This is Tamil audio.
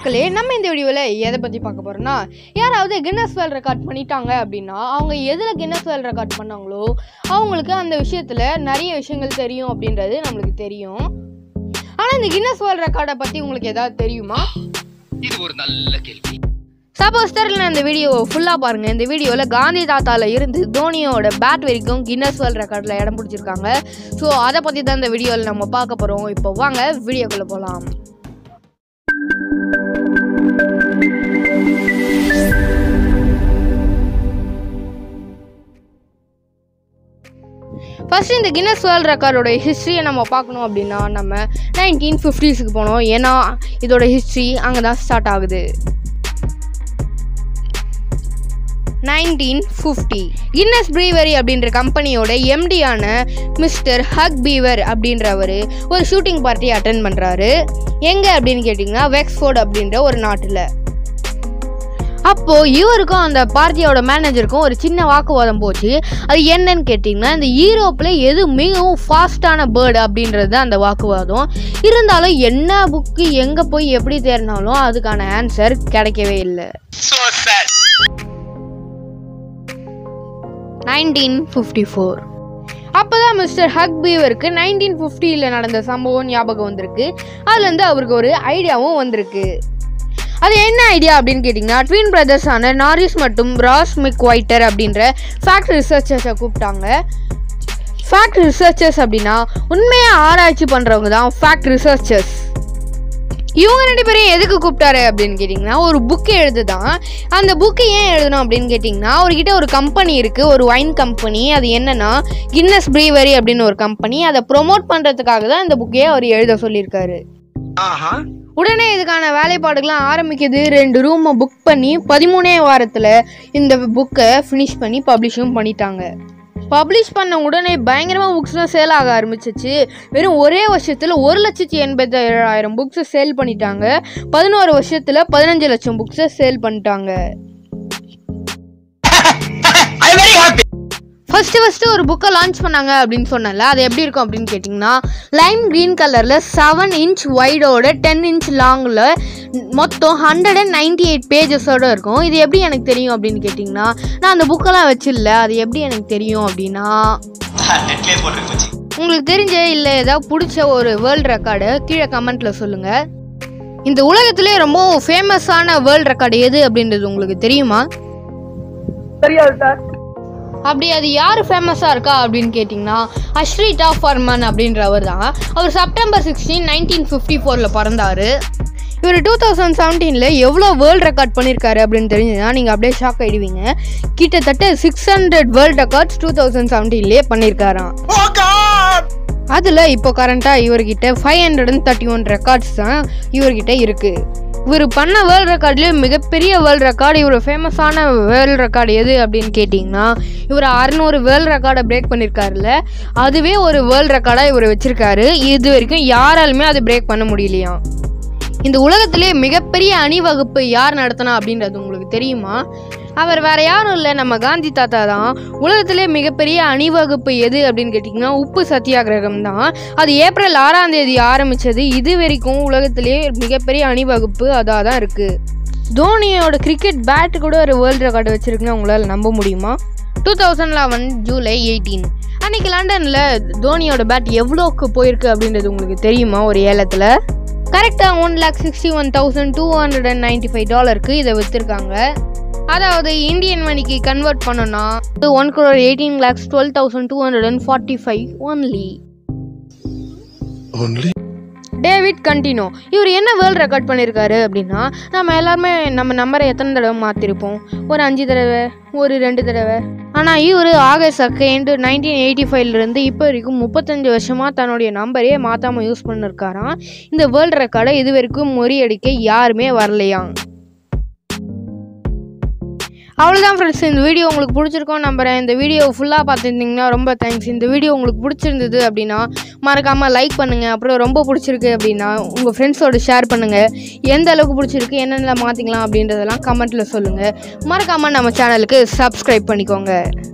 மக்களே நம்ம இந்த வீடியோவில் எதை பற்றி பார்க்க போகிறோம்னா யாராவது கின்னஸ் வேர்ல்ட் ரெக்கார்ட் பண்ணிட்டாங்க அப்படின்னா அவங்க எதில் கின்னஸ் வேர்ல்ட் ரெக்கார்ட் பண்ணாங்களோ அவங்களுக்கு அந்த விஷயத்தில் நிறைய விஷயங்கள் தெரியும் அப்படின்றது நம்மளுக்கு தெரியும் ஆனால் இந்த கின்னஸ் வேர்ல்ட் ரெக்கார்டை பற்றி உங்களுக்கு ஏதாவது தெரியுமா இது ஒரு நல்ல கேள்வி சப்போஸ் தெரியல இந்த வீடியோவை ஃபுல்லாக பாருங்கள் இந்த வீடியோவில் காந்தி தாத்தால இருந்து தோனியோட பேட் வரைக்கும் கின்னஸ் வேர்ல்ட் ரெக்கார்டில் இடம் பிடிச்சிருக்காங்க ஸோ அதை பற்றி தான் இந்த வீடியோவில் நம்ம பார்க்க போகிறோம் இப்போ வாங்க வீடியோக்குள்ளே போகலாம் ஃபர்ஸ்ட் இந்த கின்னஸ் வேர்ல்ட் ரெக்கார்டோட ஹிஸ்ட்ரியை நம்ம பார்க்கணும் அப்படின்னா நம்ம நைன்டீன் ஃபிஃப்டிஸுக்கு போனோம் ஏன்னா இதோட ஹிஸ்ட்ரி அங்கே தான் ஸ்டார்ட் ஆகுது நைன்டீன் ஃபிஃப்டி கின்னஸ் ப்ரீவரி அப்படின்ற கம்பெனியோட எம்டியான மிஸ்டர் ஹக் பீவர் அப்படின்றவர் ஒரு ஷூட்டிங் பார்ட்டி அட்டன் பண்ணுறாரு எங்கே அப்படின்னு கேட்டிங்கன்னா வெக்ஸ்ஃபோர்ட் அப்படின்ற ஒரு நாட்டில் அப்போது இவருக்கும் அந்த பார்ட்டியோட மேனேஜருக்கும் ஒரு சின்ன வாக்குவாதம் போச்சு அது என்னன்னு கேட்டிங்கன்னா இந்த யூரோப்பில் எது மிகவும் ஃபாஸ்ட்டான பேர்டு அப்படின்றது தான் அந்த வாக்குவாதம் இருந்தாலும் என்ன புக்கு எங்கே போய் எப்படி தேடினாலும் அதுக்கான ஆன்சர் கிடைக்கவே இல்லை so sad nineteen fifty four அப்போ தான் மிஸ்டர் ஹக் பீவருக்கு நைன்டீன் ஃபிஃப்டியில் நடந்த சம்பவம் ஞாபகம் வந்திருக்கு அதுலேருந்து அவருக்கு ஒரு ஐடியாவும் வந்திருக்கு அது என்ன ஐடியா அப்படின்னு கேட்டிங்கன்னா ட்வின் பிரதர்ஸான நாரிஸ் மற்றும் ராஸ் மிக் ஒயிட்டர் அப்படின்ற ஃபேக்ட் ரிசர்ச்சர்ஸை கூப்பிட்டாங்க ஃபேக்ட் ரிசர்ச்சர்ஸ் அப்படின்னா உண்மையாக ஆராய்ச்சி பண்ணுறவங்க தான் ஃபேக்ட் ரிசர்ச்சர்ஸ் இவங்க ரெண்டு பேரையும் எதுக்கு கூப்பிட்டாரு அப்படின்னு கேட்டிங்கன்னா ஒரு புக்கு எழுதுதான் அந்த புக்கு ஏன் எழுதணும் அப்படின்னு கேட்டிங்கன்னா அவர்கிட்ட ஒரு கம்பெனி இருக்குது ஒரு ஒயின் கம்பெனி அது என்னன்னா கின்னஸ் ப்ரீவரி அப்படின்னு ஒரு கம்பெனி அதை ப்ரொமோட் பண்ணுறதுக்காக தான் இந்த புக்கையே அவர் எழுத சொல்லியிருக்காரு ஆஹா உடனே இதுக்கான வேலைப்பாடுகள்லாம் ஆரம்பிக்குது ரெண்டு ரூமை புக் பண்ணி பதிமூணே வாரத்தில் இந்த புக்கை ஃபினிஷ் பண்ணி பப்ளிஷும் பண்ணிட்டாங்க பப்ளிஷ் பண்ண உடனே பயங்கரமாக புக்ஸ்லாம் சேல் ஆக ஆரம்பிச்சிச்சு வெறும் ஒரே வருஷத்தில் ஒரு லட்சத்தி எண்பத்தி ஏழாயிரம் புக்ஸை சேல் பண்ணிட்டாங்க பதினோரு வருஷத்தில் பதினஞ்சு லட்சம் புக்ஸை சேல் பண்ணிட்டாங்க I very happy first first ஒரு புக்கை லான்ச் பண்ணாங்க அப்படின்னு சொன்னல அது எப்படி இருக்கும் அப்படின்னு கேட்டிங்கன்னா லைம் க்ரீன் கலரில் செவன் இன்ச் வைடோட டென் இன்ச் லாங்கில் மொத்தம் ஹண்ட்ரட் அண்ட் நைன்டி எயிட் பேஜஸோடு இருக்கும் இது எப்படி எனக்கு தெரியும் அப்படின்னு கேட்டிங்கன்னா நான் அந்த புக்கெல்லாம் வச்சில்ல அது எப்படி எனக்கு தெரியும் அப்படின்னா நெட்லயே போட்டு போச்சு உங்களுக்கு தெரிஞ்ச இல்லை ஏதாவது பிடிச்ச ஒரு வேர்ல்ட் ரெக்கார்டு கீழே கமெண்ட்டில் சொல்லுங்கள் இந்த உலகத்திலே ரொம்ப ஃபேமஸான வேர்ல்ட் ரெக்கார்டு எது அப்படின்றது உங்களுக்கு தெரியுமா தெரியாது சார் அப்படி அது யார் ஃபேமஸாக இருக்கா அப்படின்னு கேட்டிங்கன்னா அஷ்ரிதா ஃபர்மன் அப்படின்றவர் தான் அவர் செப்டம்பர் சிக்ஸ்டீன் நைன்டீன் ஃபிஃப்டி ஃபோரில் பிறந்தார் இவர் டூ தௌசண்ட் செவன்டீனில் எவ்வளோ வேர்ல்ட் ரெக்கார்ட் பண்ணியிருக்காரு அப்படின்னு தெரிஞ்சுதுன்னா நீங்கள் அப்படியே ஷாக் ஆகிடுவீங்க கிட்டத்தட்ட six hundred world records two thousand செவன்டீன்லேயே பண்ணியிருக்காராம் ஓ காட் அதில் இப்போ கரண்ட்டாக இவர்கிட்ட five hundred and thirty one records தான் இவர்கிட்ட இருக்குது இவர் பண்ண வேர்ல்ட் ரெக்கார்ட்லேயே மிகப்பெரிய வேர்ல்ட் ரெக்கார்டு இவர் ஃபேமஸான வேர்ல்ட் ரெக்கார்டு எது அப்படின்னு கேட்டிங்கன்னா இவர் அறநூறு வேர்ல்ட் ரெக்கார்டை பிரேக் பண்ணியிருக்காருல்ல அதுவே ஒரு வேர்ல்ட் ரெக்கார்டாக இவர் வச்சுருக்காரு இது வரைக்கும் யாராலுமே அதை பிரேக் பண்ண முடியலையாம் இந்த உலகத்திலே மிகப்பெரிய அணிவகுப்பு யார் நடத்தினா அப்படின்றது உங்களுக்கு தெரியுமா அவர் வேற யாரும் இல்லை நம்ம காந்தி தாத்தா தான் உலகத்திலே மிகப்பெரிய அணிவகுப்பு எது அப்படின்னு கேட்டிங்கன்னா உப்பு சத்தியாகிரகம் தான் அது ஏப்ரல் ஆறாம் தேதி ஆரம்பித்தது இது வரைக்கும் உலகத்திலே மிகப்பெரிய அணிவகுப்பு அதாக தான் இருக்குது தோனியோட கிரிக்கெட் பேட்டு கூட ஒரு வேர்ல்டு ரெக்கார்டு வச்சுருக்குன்னு உங்களால் நம்ப முடியுமா two thousand eleven July eighteen அன்னைக்கு லண்டனில் தோனியோட பேட் எவ்வளோக்கு போயிருக்கு அப்படின்றது உங்களுக்கு தெரியுமா ஒரு ஏலத்தில் கரெக்டாக one lakh sixty one thousand two hundred and ninety five டாலருக்கு இதை விற்றுருக்காங்க அதாவது இந்தியன் மணிக்கு கன்வெர்ட் பண்ணோன்னா one crore eighteen lakhs twelve thousand two hundred and forty five only David Cantino இவர் என்ன வேர்ல்ட் ரெக்கார்ட் பண்ணியிருக்காரு அப்படின்னா நம்ம எல்லாருமே நம்ம நம்பரை எத்தனை தடவை மாற்றிருப்போம் ஒரு அஞ்சு தடவை ஒரு ரெண்டு தடவை ஆனால் இவர் ஆகஸ்ட் செகண்ட் நைன்டீன் எயிட்டி ஃபைவ்லேருந்து இப்போ வரைக்கும் முப்பத்தஞ்சு வருஷமாக தன்னுடைய நம்பரே மாற்றாமல் யூஸ் பண்ணிருக்காராம் இந்த வேர்ல்ட் ரெக்கார்டை இது வரைக்கும் முறியடிக்க யாருமே வரலையாம் அவ்வளோதான் ஃப்ரெண்ட்ஸ் இந்த வீடியோ உங்களுக்கு பிடிச்சிருக்கோம் நம்புறேன் இந்த வீடியோ ஃபுல்லாக பார்த்துருந்தீங்கன்னா ரொம்ப தேங்க்ஸ் இந்த வீடியோ உங்களுக்கு பிடிச்சிருந்தது அப்படின்னா மறக்காமல் லைக் பண்ணுங்கள் அப்புறம் ரொம்ப பிடிச்சிருக்கு அப்படின்னா உங்கள் ஃப்ரெண்ட்ஸோட ஷேர் பண்ணுங்கள் எந்த அளவுக்கு பிடிச்சிருக்கு என்னென்ன மாற்றிக்கலாம் அப்படின்றதெல்லாம் கமெண்ட்டில் சொல்லுங்கள் மறக்காமல் நம்ம சேனலுக்கு சப்ஸ்கிரைப் பண்ணிக்கோங்க